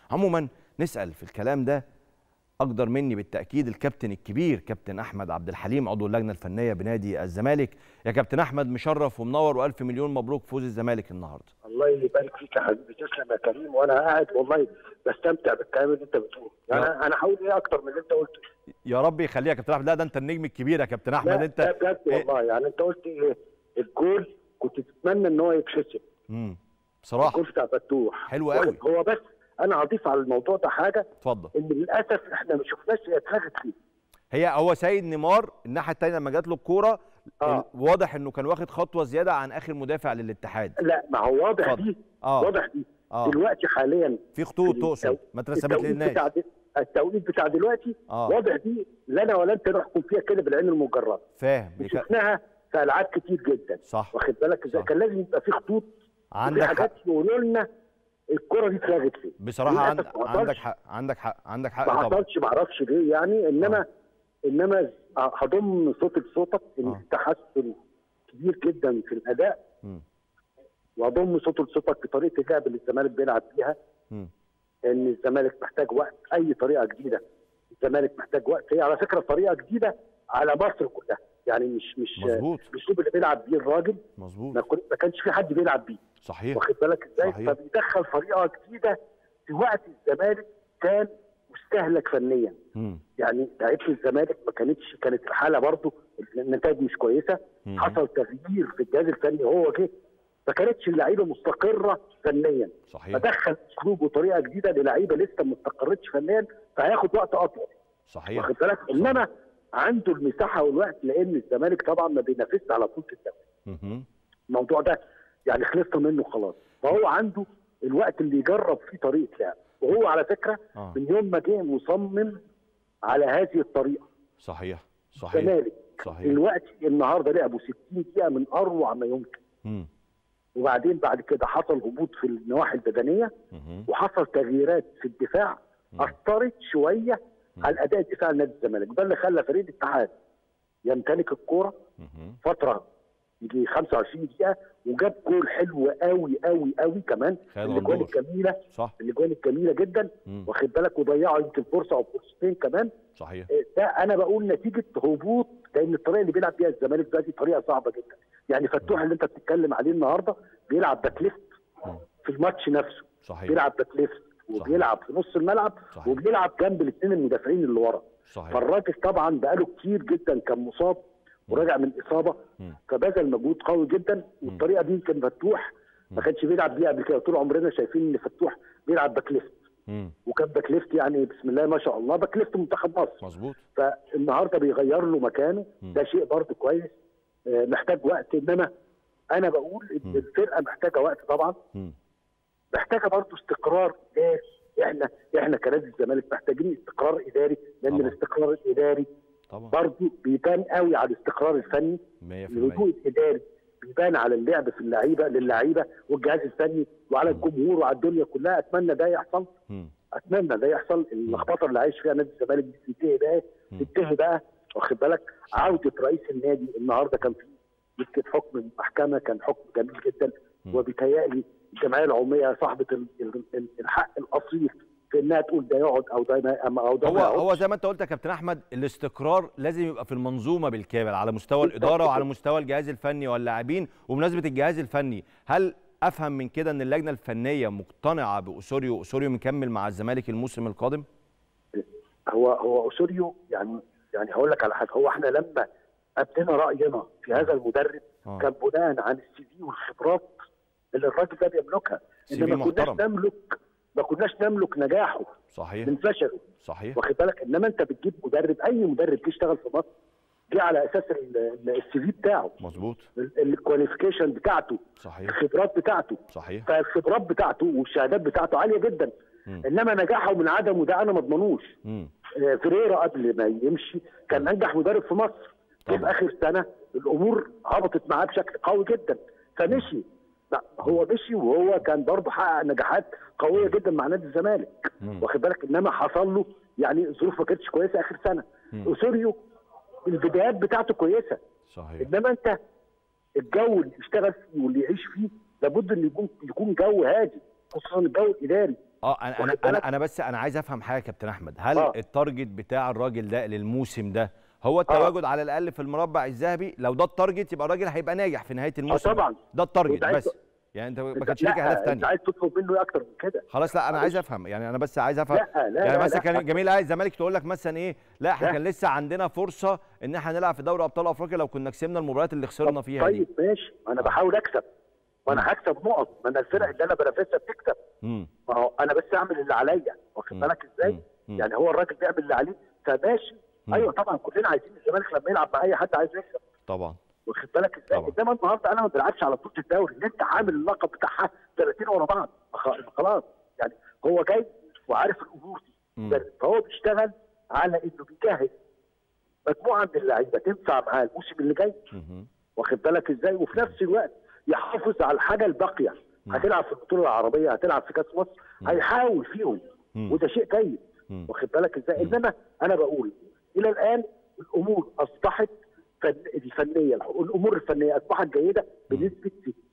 عموما نسال في الكلام ده اقدر مني بالتاكيد الكابتن الكبير كابتن احمد عبد الحليم عضو اللجنه الفنيه بنادي الزمالك يا كابتن احمد مشرف ومنور والف مليون مبروك فوز الزمالك النهارده الله يبارك فيك يا حبيبي تسلم يا كريم وانا قاعد والله بستمتع بالكلام اللي انت بتقوله يعني يا- انا هقول ايه اكتر من اللي انت قلته يا رب يخليك يا كابتن احمد لا ده انت النجم الكبير يا كابتن احمد لا انت لا بجد إيه؟ والله يعني انت قلت ايه الجول كنت تتمنى ان هو يتحسب امم بصراحه الجول بتاع فتوح حلو قوي. هو بس انا هضيف على الموضوع ده حاجه اتفضل ان للاسف احنا ما شفناش هي اتلغت فيه هي هو سيد نيمار الناحيه الثانيه لما جات له الكوره آه. ال- واضح انه كان واخد خطوه زياده عن اخر مدافع للاتحاد لا ما هو واضح اتفضل. دي اه واضح دي اه دلوقتي حاليا في خطوط التو- تقصد ما اترسمت التوقيت للناس بتاع دي- التوقيت بتاع دلوقتي اه واضح دي لا انا ولا انت نحكم فيها كده بالعين المجرده فاهم بيك- شفناها في العاب كتير جدا صح واخد بالك ازاي صح. كان لازم يبقى في خطوط وفي عندك حق حاجات يقولوا لنا الكره دي اتلغت فين بصراحه عند... للأسف ما عندك حصلش. حق عندك حق عندك حق ما طبعا حصلش ما اعرفش ليه يعني انما انما هضم صوتك صوتك ان آه. في تحسن كبير جدا في الاداء مم. واضم صوت لصوتك في طريقه اللعب اللي الزمالك بيلعب بيها مم. ان الزمالك محتاج وقت اي طريقه جديده الزمالك محتاج وقت هي على فكره طريقه جديده على مصر كلها يعني مش مش مظبوط الاسلوب اللي بيلعب بيه الراجل ما, مظبوط كن- ما كانش في حد بيلعب بيه صحيح واخد بالك ازاي صحيح. فبيدخل طريقه جديده في وقت الزمالك كان مستهلك فنيا مم. يعني لعيبه الزمالك ما كانتش كانت الحاله برضو النتائج مش كويسه مم. حصل تغيير في الجهاز الفني وهو جه ما كانتش اللعيبه مستقره فنيا صحيح فدخل اسلوب وطريقه جديده للعيبه لسه ما استقرتش فنيا فهياخد وقت اطول صحيح واخد بالك انما عنده المساحه والوقت لان الزمالك طبعا ما بينافسش على بطوله الدوري مهم. الموضوع ده يعني خلصنا منه خلاص فهو عنده الوقت اللي يجرب فيه طريقه لعب وهو على فكره اه من يوم ما جه مصمم على هذه الطريقه صحيح صحيح الزمالك صحيح الوقت النهارده لعبوا 60 دقيقه من اروع ما يمكن مم. وبعدين بعد كده حصل هبوط في النواحي البدنيه مهم. وحصل تغييرات في الدفاع مم. اثرت شويه مم. على الاداء الدفاعي لنادي الزمالك ده اللي خلى فريق الاتحاد يمتلك الكوره مهم. فتره يجي 25 دقيقه وجاب جول حلو قوي قوي قوي كمان خالد الاجوان غندور الجميله صح الاجوان الجميله جدا مم. واخد بالك وضيعوا يمكن فرصه او فرصتين كمان صحيح إيه، ده انا بقول نتيجه هبوط لان الطريقه اللي بيلعب بيها الزمالك دلوقتي طريقه صعبه جدا يعني فتوح اللي انت بتتكلم عليه النهارده بيلعب باك ليفت مم. في الماتش نفسه صحيح بيلعب باك ليفت وبيلعب في نص الملعب صحيح. وبيلعب جنب الاثنين المدافعين اللي ورا صحيح فالراجل طبعا بقاله كتير جدا كان مصاب وراجع من اصابه مم. فبذل مجهود قوي جدا والطريقه دي يمكن فتوح ما كانش بيلعب بيها قبل كده طول عمرنا شايفين ان فتوح بيلعب باك ليفت مم. وكان باك ليفت يعني بسم الله ما شاء الله باك ليفت منتخب مصر مظبوط فالنهارده بيغير له مكانه مم. ده شيء برضه كويس آه، محتاج وقت انما انا بقول مم. ان الفرقه محتاجه وقت طبعا مم. محتاجه برضه استقرار اداري احنا احنا كنادي الزمالك محتاجين استقرار اداري لان طبعا. الاستقرار الاداري طبعا برضه بيبان قوي على الاستقرار الفني 100% الهدوء الاداري بيبان على اللعب في اللعيبه للعيبه والجهاز الفني وعلى الجمهور وعلى الدنيا كلها اتمنى ده يحصل مم. اتمنى ده يحصل اللخبطه اللي عايش فيها نادي الزمالك دي تنتهي بقى مم. تنتهي بقى واخد بالك عوده رئيس النادي النهارده كان في يمكن حكم المحكمه كان حكم جميل جدا مم. وبيتهيألي الجمعيه العموميه صاحبه ال- ال- ال- الحق الاصيل في انها تقول ده يقعد او ده ما او ده هو ما يقعدش. هو زي ما انت قلت يا كابتن احمد الاستقرار لازم يبقى في المنظومه بالكامل على مستوى بالظبط الاداره كده. وعلى مستوى الجهاز الفني واللاعبين وبمناسبه الجهاز الفني هل افهم من كده ان اللجنه الفنيه مقتنعه باسوريو واسوريو مكمل مع الزمالك الموسم القادم هو هو اوسوريو يعني يعني هقول لك على حاجه هو احنا لما ابدينا راينا في هذا المدرب آه. كان بناء عن السي في والخبرات اللي الراجل ده بيملكها CV انما ما كناش محترم. نملك ما كناش نملك نجاحه صحيح من فشله صحيح واخد بالك انما انت بتجيب مدرب اي مدرب جه يشتغل في مصر جه على اساس السي في بتاعه مظبوط الكواليفيكيشن بتاعته صحيح الخبرات بتاعته صحيح فالخبرات بتاعته والشهادات بتاعته عاليه جدا مم. انما نجاحه من عدمه ده انا ما اضمنوش مم. آه، فيريرا قبل ما يمشي كان انجح مدرب في مصر جه طبعا. في اخر سنه الامور هبطت معاه بشكل قوي جدا فمشي لا هو مشي وهو كان برضه حقق نجاحات قويه جدا مع نادي الزمالك مم. واخد بالك انما حصل له يعني ظروف ما كانتش كويسه اخر سنه مم. اوسوريو البدايات بتاعته كويسه صحيح انما انت الجو اللي يشتغل فيه واللي يعيش فيه لابد ان يكون يكون جو هادي خصوصا الجو الاداري اه انا انا واخد انا, بالك؟ أنا بس انا عايز افهم حاجه يا كابتن احمد هل آه. التارجت بتاع الراجل ده للموسم ده هو التواجد على الاقل في المربع الذهبي لو ده التارجت يبقى الراجل هيبقى ناجح في نهايه الموسم طبعاً. ده التارجت وأنت عايز- بس يعني انت ما أنت- كانش ليك لا، اهداف انت تانية عايز تطلب منه ايه اكتر من كده خلاص لا انا عايز معلش. افهم يعني انا بس عايز افهم لا لا يعني لا مثلا لا. كان جميل قاعد الزمالك تقول لك مثلا ايه لا احنا لا. كان لسه عندنا فرصه ان احنا نلعب في دوري ابطال افريقيا لو كنا كسبنا المباريات اللي خسرنا طب فيها دي طيب ماشي ما انا بحاول اكسب وانا هكسب نقط ما انا الفرق اللي انا بنافسها بتكسب امم ما هو انا بس اعمل اللي عليا واخد مم. بالك ازاي؟ مم. مم. يعني هو الراجل بيعمل اللي عليه فماشي مم. ايوه طبعا كلنا عايزين الزمالك لما يلعب مع اي حد عايز يكسب طبعا واخد بالك ازاي؟ طبعا. انما النهارده انا ما بلعبش على بطوله الدوري اللي انت عامل اللقب بتاعها 30 ورا بعض خ- خلاص يعني هو جاي وعارف الامور دي مم. فهو بيشتغل على انه بيجهز مجموعه من اللعيبه تنفع معاه الموسم اللي جاي مهم. واخد بالك ازاي وفي نفس الوقت يحافظ على الحاجه الباقيه هتلعب في البطوله العربيه هتلعب في كاس مصر هيحاول فيهم مم. وده شيء جيد مم. واخد بالك ازاي انما انا بقول الى الان الامور اصبحت فن... الفنيه الامور الفنيه اصبحت جيده بنسبه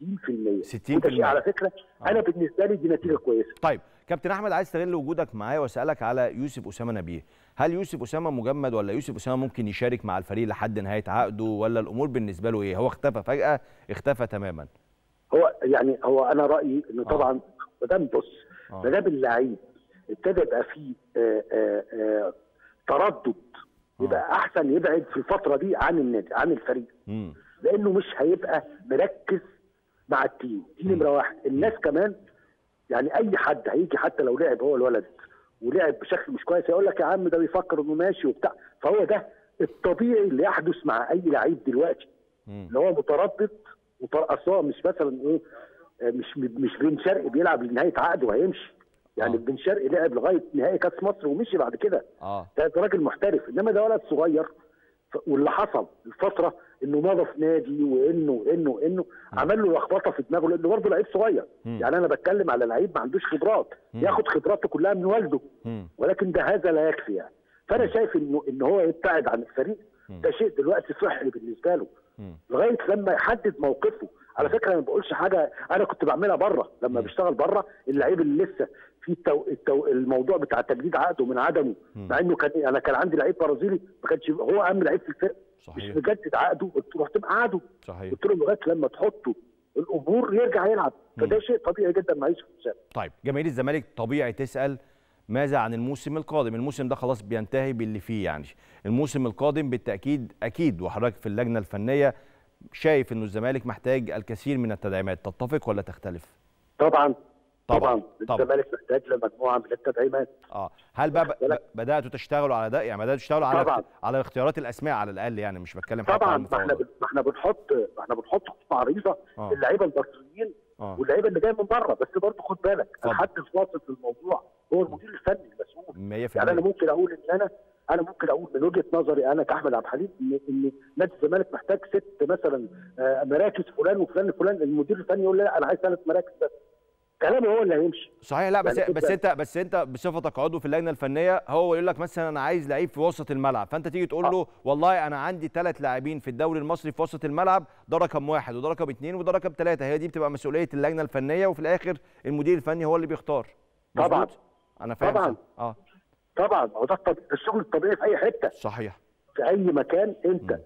60% 60% وده شيء على فكره انا بالنسبه لي دي نتيجه كويسه طيب كابتن احمد عايز استغل وجودك معايا واسالك على يوسف اسامه نبيه هل يوسف اسامه مجمد ولا يوسف اسامه ممكن يشارك مع الفريق لحد نهايه عقده ولا الامور بالنسبه له ايه هو اختفى فجاه اختفى تماما هو يعني هو انا رايي انه طبعا ما دام بص آه. ما دام اللعيب ابتدى يبقى فيه آه، آه، آه، تردد يبقى احسن يبعد في الفتره دي عن النادي عن الفريق امم لانه مش هيبقى مركز مع التيم دي نمره واحد الناس كمان يعني اي حد هيجي حتى لو لعب هو الولد ولعب بشكل مش كويس هيقول لك يا عم ده بيفكر انه ماشي وبتاع فهو ده الطبيعي اللي يحدث مع اي لعيب دلوقتي مم. اللي هو متردد متر- اصل هو مش مثلا ايه آه، مش مش بن شرقي بيلعب لنهايه عقده وهيمشي يعني آه. بن شرقي لعب لغايه نهائي كاس مصر ومشي بعد كده اه ده ده راجل محترف انما ده ولد صغير ف- واللي حصل الفتره انه مضى في نادي وانه وانه وانه عمل له لخبطه في دماغه لانه برضه لعيب صغير مم. يعني انا بتكلم على لعيب ما عندوش خبرات ياخد خبراته كلها من والده مم. ولكن ده هذا لا يكفي يعني فانا شايف انه ان هو يبتعد عن الفريق ده شيء دلوقتي صحي بالنسبه له مم. لغايه لما يحدد موقفه على فكره انا ما بقولش حاجه انا كنت بعملها بره لما بشتغل بره اللعيب اللي لسه في التو... التو... الموضوع بتاع تجديد عقده من عدمه مع انه كان انا كان عندي لعيب برازيلي ما كانش هو اهم لعيب في الفرقه مش صحيح مجدد عقده قلت له رحت مقعده صحيح قلت له لغايه لما تحطه الامور يرجع يلعب فده شيء طبيعي جدا مع يوسف حسام طيب جماهير الزمالك طبيعي تسال ماذا عن الموسم القادم الموسم ده خلاص بينتهي باللي فيه يعني الموسم القادم بالتاكيد اكيد وحضرتك في اللجنه الفنيه شايف انه الزمالك محتاج الكثير من التدعيمات تتفق ولا تختلف طبعا طبعاً، طبعا طبعاً. الزمالك محتاج لمجموعه من التدعيمات اه هل بقى ب- بالك؟ بداتوا تشتغلوا على ده يعني بداتوا تشتغلوا على طبعاً. على اختيارات الاسماء على الاقل يعني مش بتكلم حتى طبعا عن ما احنا المفاوضات بن- ما احنا بنحط ما احنا بنحط خطه عريضه آه. للعيبه المصريين اه واللعيبه اللي جايه من بره بس برضه خد بالك اتفضل. الحد الفاصل في الموضوع هو المدير الفني المسؤول 100% يعني انا ممكن اقول ان انا انا ممكن اقول من وجهه نظري انا كاحمد عبد الحليم ان ان نادي الزمالك محتاج ست مثلا آه، مراكز فلان وفلان وفلان المدير الفني يقول لا انا عايز ثلاث مراكز بس كلامه هو اللي هيمشي صحيح لا بس يعني بس أنت- انت بس انت بصفتك عضو في اللجنه الفنيه هو يقول لك مثلا انا عايز لعيب في وسط الملعب فانت تيجي تقول له والله انا عندي ثلاث لاعبين في الدوري المصري في وسط الملعب ده رقم واحد وده رقم اثنين وده رقم ثلاثه هي دي بتبقى مسؤوليه اللجنه الفنيه وفي الاخر المدير الفني هو اللي بيختار طبعاً. مظبوط؟ انا فاهم طبعاً. صح. اه طبعا ما هو ده الطبيعي الشغل الطبيعي في اي حته صحيح في اي مكان انت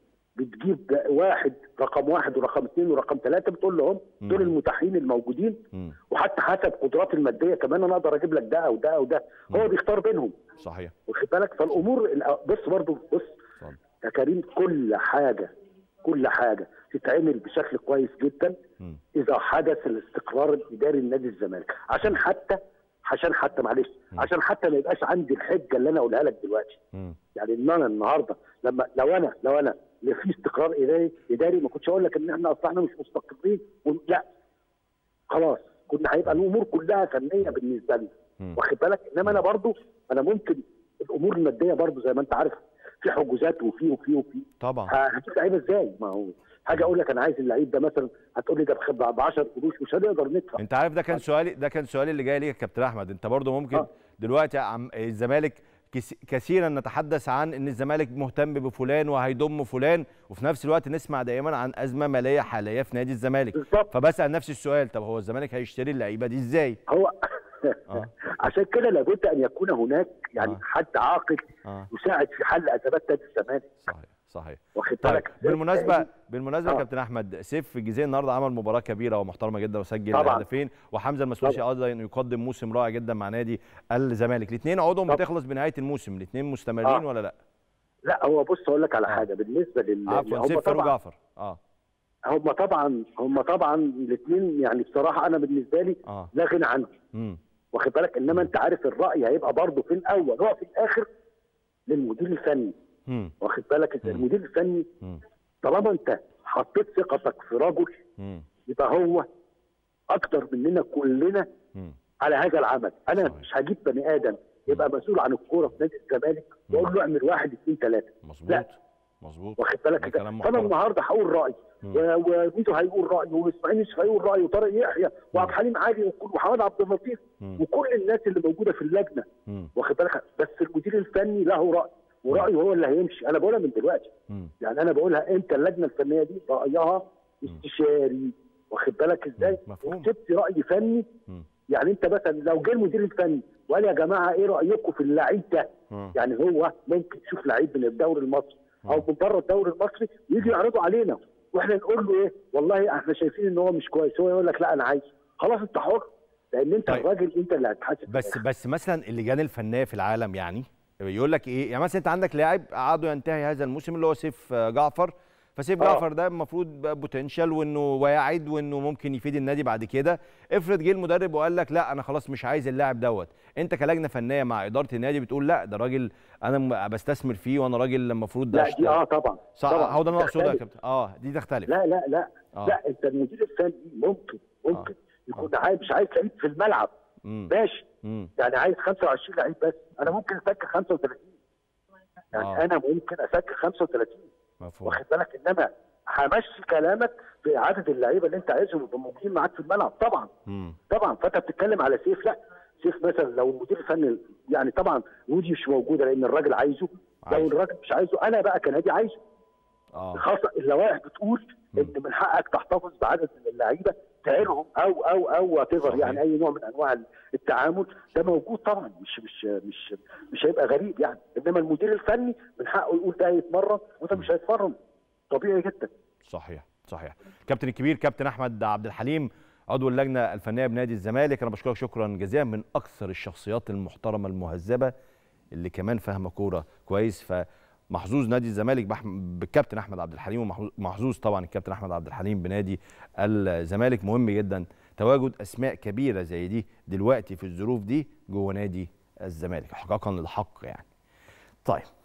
بتجيب واحد رقم واحد ورقم اثنين ورقم ثلاثه بتقول لهم دول المتاحين الموجودين مم. وحتى حسب قدراتي الماديه كمان انا اقدر اجيب لك ده او ده او ده هو بيختار بينهم صحيح واخد بالك فالامور الأ- بص برضو بص اتفضل يا كريم كل حاجه كل حاجه تتعمل بشكل كويس جدا مم. اذا حدث الاستقرار الاداري لنادي الزمالك عشان حتى عشان حتى معلش عشان حتى ما يبقاش عندي الحجه اللي انا اقولها لك دلوقتي مم. يعني ان انا النهارده لما لو انا لو انا اللي في استقرار اداري اداري ما كنتش اقول لك ان احنا اصلا احنا مش مستقرين و- لا خلاص كنا هيبقى الامور كلها فنيه بالنسبه لنا مم. واخد بالك انما انا برضو انا ممكن الامور الماديه برضو زي ما انت عارف في حجوزات وفي وفي وفي طبعا ه- هتجيب لعيبه ازاي؟ ما هو حاجه اقول لك انا عايز اللعيب ده مثلا هتقول لي ده ب 10 قروش مش هنقدر ندفع انت عارف ده كان سؤالي ده كان سؤالي اللي جاي ليك يا كابتن احمد انت برضو ممكن آه. دلوقتي عم الزمالك كس- كثيرا نتحدث عن ان الزمالك مهتم بفلان وهيضم فلان وفي نفس الوقت نسمع دائما عن ازمه ماليه حاليه في نادي الزمالك بالظبط فبسال نفسي السؤال طب هو الزمالك هيشتري اللعيبه دي ازاي هو آه. عشان كده لابد ان يكون هناك يعني آه. حد عاقل اه يساعد في حل ازمات نادي الزمالك صحيح صحيح واخد طيب بالك بالمناسبه بالمناسبه يا آه. كابتن احمد سيف في الجزيره النهارده عمل مباراه كبيره ومحترمه جدا وسجل طبعاً. هدفين وحمزه المسلوسي ايضا يقدم موسم رائع جدا مع نادي الزمالك الاثنين عقودهم طب- بتخلص بنهايه الموسم الاثنين مستمرين آه. ولا لا لا هو بص اقول لك على آه. حاجه بالنسبه لل عفوا هم سيف فاروق طبعا جعفر اه هم طبعا هم طبعا الاثنين يعني بصراحه انا بالنسبه لي اه لا غنى عنهم امم واخد بالك انما انت عارف الراي هيبقى برضه في الاول هو في الاخر للمدير الفني امم واخد بالك انت مم. المدير الفني امم طالما انت حطيت ثقتك في رجل امم يبقى هو اكتر مننا كلنا امم على هذا العمل انا صحيح. مش هجيب بني ادم يبقى مسؤول عن الكوره في نادي الزمالك واقول له اعمل واحد اثنين ثلاثه مظبوط مظبوط واخد ده بالك كده كلام فانا محترم. النهارده هقول رايي مم. و- وميدو هيقول رايه واسماعيل يوسف هيقول رايه وطارق يحيى وعبد الحليم علي وكل- وحماد عبد اللطيف مم. وكل الناس اللي موجوده في اللجنه مم. واخد بالك بس المدير الفني له راي ورايه هو اللي هيمشي انا بقولها من دلوقتي مم. يعني انا بقولها انت اللجنه الفنيه دي رايها استشاري واخد بالك ازاي مم. مفهوم. وكتبت راي فني مم. يعني انت مثلا لو جه المدير الفني وقال يا جماعه ايه رايكم في اللعيب ده مم. يعني هو ممكن يشوف لعيب من الدوري المصري او مم. من بره الدوري المصري ويجي يعرضه علينا واحنا نقول له ايه والله احنا شايفين ان هو مش كويس هو يقول لك لا انا عايز خلاص انت حر لان انت طيب. الراجل انت اللي هتحاسب في بس الآخر. بس مثلا اللجان الفنيه في العالم يعني يقول لك ايه يعني مثلا انت عندك لاعب عقده ينتهي هذا الموسم اللي هو سيف آه، جعفر فسيف آه. جعفر ده المفروض بقى بوتنشال وانه واعد وانه ممكن يفيد النادي بعد كده افرض جه المدرب وقال لك لا انا خلاص مش عايز اللاعب دوت انت كلجنه فنيه مع اداره النادي بتقول لا ده راجل انا م- بستثمر فيه وانا راجل المفروض لا دي اه طبعا صح طبعا هو ده اللي انا اقصده يا تختلف. كابتن اه دي تختلف لا لا لا آه. لا انت المدير الفني ممكن ممكن يكون عايز مش عايز لعيب في الملعب امم ماشي امم يعني عايز 25 لعيب بس انا ممكن اسجل 35 يعني آه. انا ممكن اسجل 35 مفهوم واخد بالك انما همشي كلامك في عدد اللعيبه اللي انت عايزهم يبقوا موجودين معاك في الملعب طبعا امم طبعا فانت بتتكلم على سيف لا سيف مثلا لو المدير الفني يعني طبعا ودي مش موجوده لان الراجل عايزه لو عايزه. الراجل مش عايزه انا بقى كنادي عايزه اه خاصه اللوائح بتقول ان من حقك تحتفظ بعدد من اللعيبه تعيرهم او او او وات صحيح. يعني اي نوع من انواع التعامل ده موجود طبعا مش مش مش مش هيبقى غريب يعني انما المدير الفني من حقه يقول ده يتمرن وده مش هيتمرن طبيعي جدا صحيح صحيح كابتن الكبير كابتن احمد عبد الحليم عضو اللجنه الفنيه بنادي الزمالك انا بشكرك شكرا جزيلا من اكثر الشخصيات المحترمه المهذبه اللي كمان فاهمه كوره كويس فمحظوظ نادي الزمالك بح- بالكابتن احمد عبد الحليم ومحظوظ طبعا الكابتن احمد عبد الحليم بنادي الزمالك مهم جدا تواجد اسماء كبيره زي دي دلوقتي في الظروف دي جوه نادي الزمالك حقاقا للحق يعني طيب